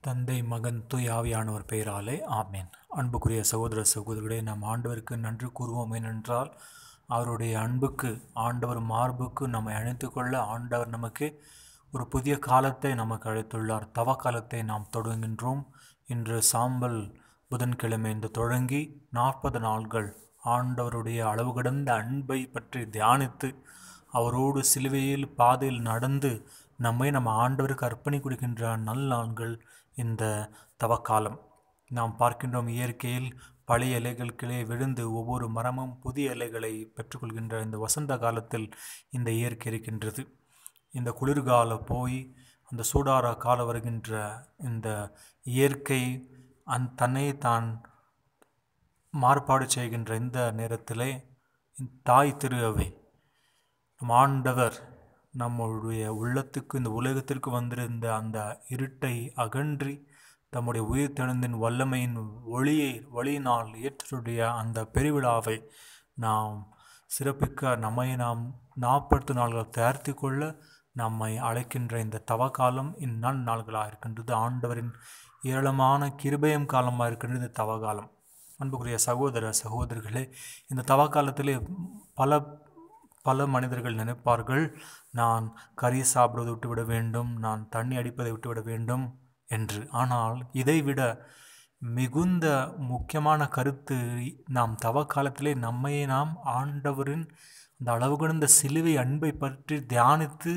தந்தை மகன் தூய் ஆவியானவர் பெயராலே ஆமேன் அன்புக்குரிய சகோதர சகோதரிகளே நாம் ஆண்டவருக்கு நன்றி கூறுவோம் ஏனென்றால் அவருடைய அன்புக்கு ஆண்டவர் மார்புக்கு நம்மை அழைத்து கொள்ள ஆண்டவர் நமக்கு ஒரு புதிய காலத்தை நமக்கு அழைத்துள்ளார் தவ காலத்தை நாம் தொடங்குகின்றோம் இன்று சாம்பல் புதன்கிழமை இந்த தொடங்கி நாற்பது நாள்கள் ஆண்டவருடைய அளவு கடந்த அன்பை பற்றி தியானித்து அவரோடு சிலுவையில் பாதையில் நடந்து நம்மை நம்ம ஆண்டவருக்கு அர்ப்பணி கொடுக்கின்ற நல்லாண்கள் இந்த தவக்காலம் நாம் பார்க்கின்றோம் இயற்கையில் பழைய இலைகள் கிளை விழுந்து ஒவ்வொரு மரமும் புதிய இலைகளை பெற்றுக்கொள்கின்ற இந்த வசந்த காலத்தில் இந்த இயற்கை இருக்கின்றது இந்த குளிர்கால போய் அந்த சூடார காலம் வருகின்ற இந்த இயற்கை அந் தன்னை தான் மாறுபாடு செய்கின்ற இந்த நேரத்திலே தாய் திரு அவை நம் ஆண்டவர் நம்முடைய உள்ளத்துக்கு இந்த உலகத்திற்கு வந்திருந்த அந்த இருட்டை அகன்றி தம்முடைய உயிர் தெழுந்தின் வல்லமையின் ஒளியை ஒளியினால் ஏற்றுடைய அந்த பெருவிழாவை நாம் சிறப்பிக்க நம்மை நாம் நாற்பத்து நாள்கள் தயாரித்து கொள்ள நம்மை அழைக்கின்ற இந்த தவகாலம் இந்நன் நாள்களாக இருக்கின்றது ஆண்டவரின் ஏராளமான கிருபயம் காலமாக இருக்கின்றது இந்த தவகாலம் அன்புக்குரிய சகோதர சகோதரிகளே இந்த தவக்காலத்திலே பல பல மனிதர்கள் நினைப்பார்கள் நான் கறி சாப்பிடுவதை விட்டுவிட வேண்டும் நான் தண்ணி அடிப்பதை விட்டுவிட வேண்டும் என்று ஆனால் இதைவிட மிகுந்த முக்கியமான கருத்து நாம் தவ காலத்திலே நம்மை நாம் ஆண்டவரின் அந்த அளவு கடந்த சிலுவை அன்பை பற்றி தியானித்து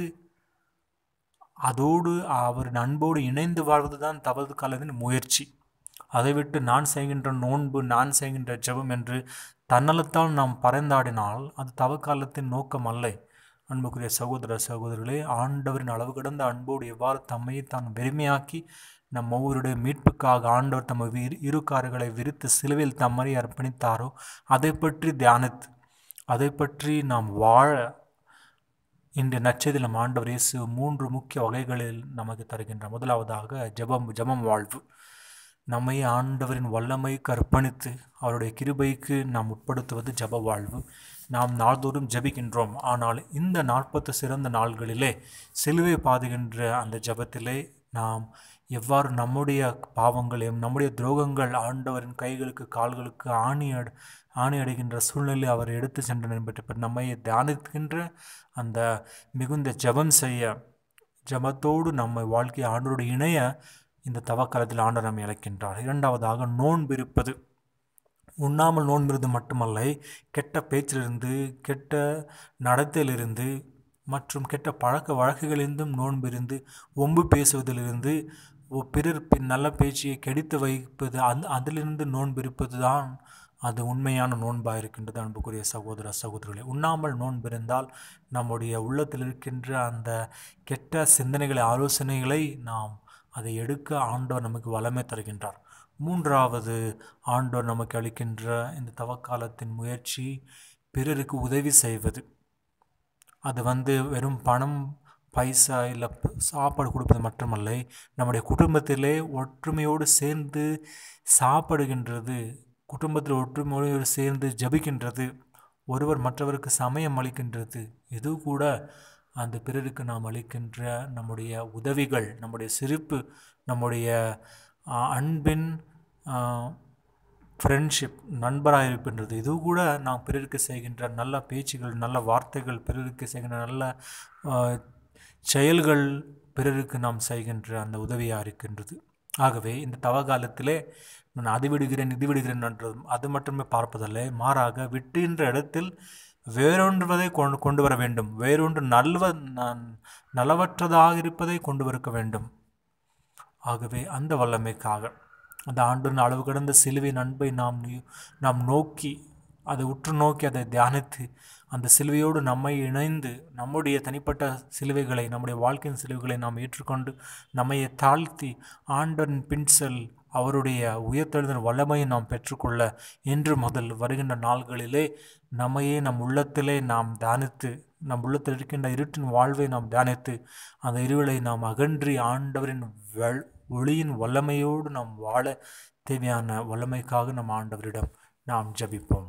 அதோடு அவரின் அன்போடு இணைந்து வாழ்வது தான் தவது காலத்தின் முயற்சி அதை விட்டு நான் செய்கின்ற நோன்பு நான் செய்கின்ற ஜெபம் என்று தன்னலத்தால் நாம் பறந்தாடினால் அது தவக்காலத்தின் நோக்கம் அல்ல அன்புக்குரிய சகோதர சகோதரர்களே ஆண்டவரின் அளவு கடந்த அன்போடு எவ்வாறு தம்மையை தான் வெறுமையாக்கி நம் ஒவ்வொருடைய மீட்புக்காக ஆண்டவர் தம் இரு கார்களை விரித்து சிலுவையில் தம்மறை அர்ப்பணித்தாரோ அதை பற்றி தியானித்து அதை பற்றி நாம் வாழ இன்று நச்சதில் நம் ஆண்டவர் இயேசு மூன்று முக்கிய வகைகளில் நமக்கு தருகின்ற முதலாவதாக ஜபம் ஜபம் வாழ்வு நம்மை ஆண்டவரின் வல்லமை கற்பணித்து அவருடைய கிருபைக்கு நாம் உட்படுத்துவது ஜப வாழ்வு நாம் நாள்தோறும் ஜபிக்கின்றோம் ஆனால் இந்த நாற்பத்து சிறந்த நாள்களிலே சிலுவை பாதுகின்ற அந்த ஜபத்திலே நாம் எவ்வாறு நம்முடைய பாவங்களையும் நம்முடைய துரோகங்கள் ஆண்டவரின் கைகளுக்கு கால்களுக்கு ஆணி அடு ஆணி அடைகின்ற சூழ்நிலை அவர் எடுத்து சென்றனர் என்பதை நம்மை தியானிக்கின்ற அந்த மிகுந்த ஜபம் செய்ய ஜபத்தோடு நம்மை வாழ்க்கை ஆண்டோடு இணைய இந்த தவக்காலத்தில் ஆண்டவர் நம்மை அழைக்கின்றார் இரண்டாவதாக நோன்பு இருப்பது உண்ணாமல் நோன்பிருது மட்டுமல்ல கெட்ட பேச்சிலிருந்து கெட்ட நடத்தையிலிருந்து மற்றும் கெட்ட பழக்க வழக்குகளிலிருந்தும் நோன்பிருந்து ஒம்பு பேசுவதிலிருந்து பிறர் நல்ல பேச்சியை கெடித்து வைப்பது அந் அதிலிருந்து நோன்பிருப்பது தான் அது உண்மையான நோன்பாக இருக்கின்றது அன்புக்குரிய சகோதர சகோதரிகளே உண்ணாமல் நோன்பிருந்தால் நம்முடைய உள்ளத்தில் இருக்கின்ற அந்த கெட்ட சிந்தனைகளை ஆலோசனைகளை நாம் அதை எடுக்க ஆண்டவர் நமக்கு வளமை தருகின்றார் மூன்றாவது ஆண்டவர் நமக்கு அளிக்கின்ற இந்த தவக்காலத்தின் முயற்சி பிறருக்கு உதவி செய்வது அது வந்து வெறும் பணம் பைசா இல்லை சாப்பாடு கொடுப்பது மட்டுமல்ல நம்முடைய குடும்பத்திலே ஒற்றுமையோடு சேர்ந்து சாப்பிடுகின்றது குடும்பத்தில் ஒற்றுமையோடு சேர்ந்து ஜபிக்கின்றது ஒருவர் மற்றவருக்கு சமயம் அளிக்கின்றது இது கூட அந்த பிறருக்கு நாம் அளிக்கின்ற நம்முடைய உதவிகள் நம்முடைய சிரிப்பு நம்முடைய அன்பின் ஃப்ரெண்ட்ஷிப் நண்பராக இருக்கின்றது இது கூட நாம் பிறருக்கு செய்கின்ற நல்ல பேச்சுகள் நல்ல வார்த்தைகள் பிறருக்கு செய்கின்ற நல்ல செயல்கள் பிறருக்கு நாம் செய்கின்ற அந்த உதவியாக இருக்கின்றது ஆகவே இந்த தவகாலத்திலே நான் அது விடுகிறேன் இது விடுகிறேன் என்றதும் அது மட்டுமே பார்ப்பதல்ல மாறாக விட்டுகின்ற இடத்தில் வேறொன்றுவதை கொண்டு கொண்டு வர வேண்டும் வேறொன்று நல்லவ நலவற்றதாக இருப்பதை கொண்டு வர வேண்டும் ஆகவே அந்த வல்லமைக்காக அந்த ஆண்டின் அளவு கடந்த சிலுவின் அன்பை நாம் நாம் நோக்கி அதை உற்று நோக்கி அதை தியானித்து அந்த சிலுவையோடு நம்மை இணைந்து நம்முடைய தனிப்பட்ட சிலுவைகளை நம்முடைய வாழ்க்கையின் சிலுவைகளை நாம் ஏற்றுக்கொண்டு நம்மை தாழ்த்தி ஆண்டரின் பின்செல் அவருடைய உயர்த்தெழுந்த வல்லமையை நாம் பெற்றுக்கொள்ள இன்று முதல் வருகின்ற நாள்களிலே நம்மையே நம் உள்ளத்திலே நாம் தியானித்து நம் உள்ளத்தில் இருக்கின்ற இருட்டின் வாழ்வை நாம் தியானித்து அந்த இருளை நாம் அகன்றி ஆண்டவரின் வெள் ஒளியின் வல்லமையோடு நாம் வாழ தேவையான வல்லமைக்காக நம் ஆண்டவரிடம் நாம் ஜபிப்போம்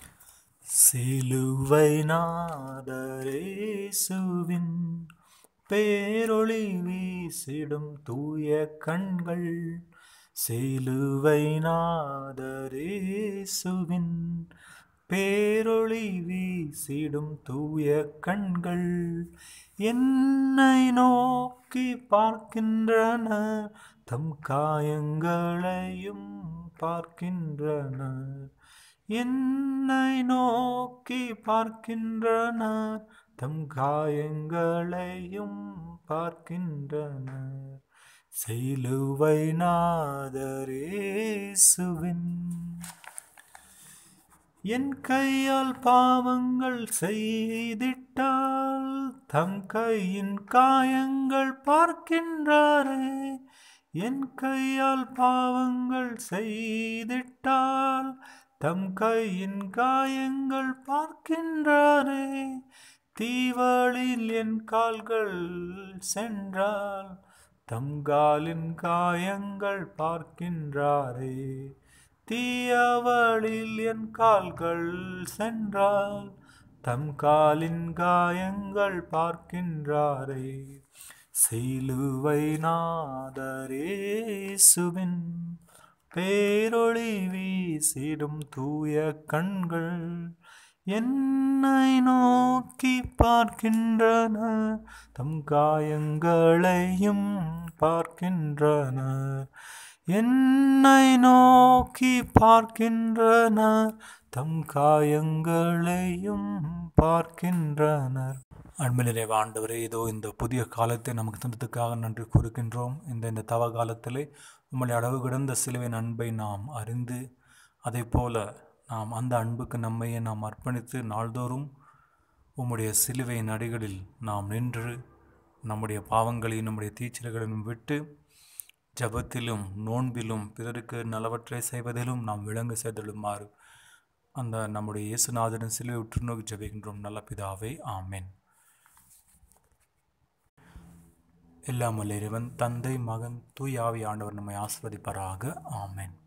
சிலுவை நாதரேசுவின் பேரொளி வீசிடும் தூய கண்கள் சிலுவை நாதரேசுவின் பேரொளி வீசிடும் தூய கண்கள் என்னை நோக்கி பார்க்கின்றனர் தம் காயங்களையும் பார்க்கின்றனர் என்னை நோக்கி பார்க்கின்றனர் தம் காயங்களையும் பார்க்கின்றனர் சிலுவை நாதரேசுவின் என் கையால் பாவங்கள் செய்திட்டால் தம் கையின் காயங்கள் பார்க்கின்றாரே என் கையால் பாவங்கள் செய்திட்டால் தம் கையின் காயங்கள் பார்க்கின்றாரே தீவழில் என் கால்கள் சென்றால் தம் காலின் காயங்கள் பார்க்கின்றாரே தீயவழில் என் கால்கள் சென்றால் தம் காலின் காயங்கள் பார்க்கின்றாரே சிலுவை நாதரேசுவின் பேரொளி வீசிடும் தூய கண்கள் என்னை நோக்கி பார்க்கின்றன தம் காயங்களையும் பார்க்கின்றன என்னை நோக்கி பார்க்கின்றனர் தம் காயங்களையும் பார்க்கின்றனர் அன்பிலே ஆண்டவரே இதோ இந்த புதிய காலத்தை நமக்கு தந்ததுக்காக நன்றி கூறுகின்றோம் இந்த இந்த தவ காலத்திலே உம்முடைய அளவு கிடந்த சிலுவின் அன்பை நாம் அறிந்து அதை போல நாம் அந்த அன்புக்கு நம்மையே நாம் அர்ப்பணித்து நாள்தோறும் உம்முடைய சிலுவையின் அடிகளில் நாம் நின்று நம்முடைய பாவங்களையும் நம்முடைய தீச்சல்களையும் விட்டு ஜபத்திலும் நோன்பிலும் பிறருக்கு நலவற்றை செய்வதிலும் நாம் விளங்கு செய்தலுமாறு அந்த நம்முடைய இயேசுநாதரின் சிலுவை உற்று நோக்கி ஜபிக்கின்றோம் நல்ல பிதாவே ஆமேன் எல்லாம் வல்ல இறைவன் தந்தை மகன் தூய் ஆவி ஆண்டவர் நம்மை ஆஸ்வதிப்பாராக ஆமேன்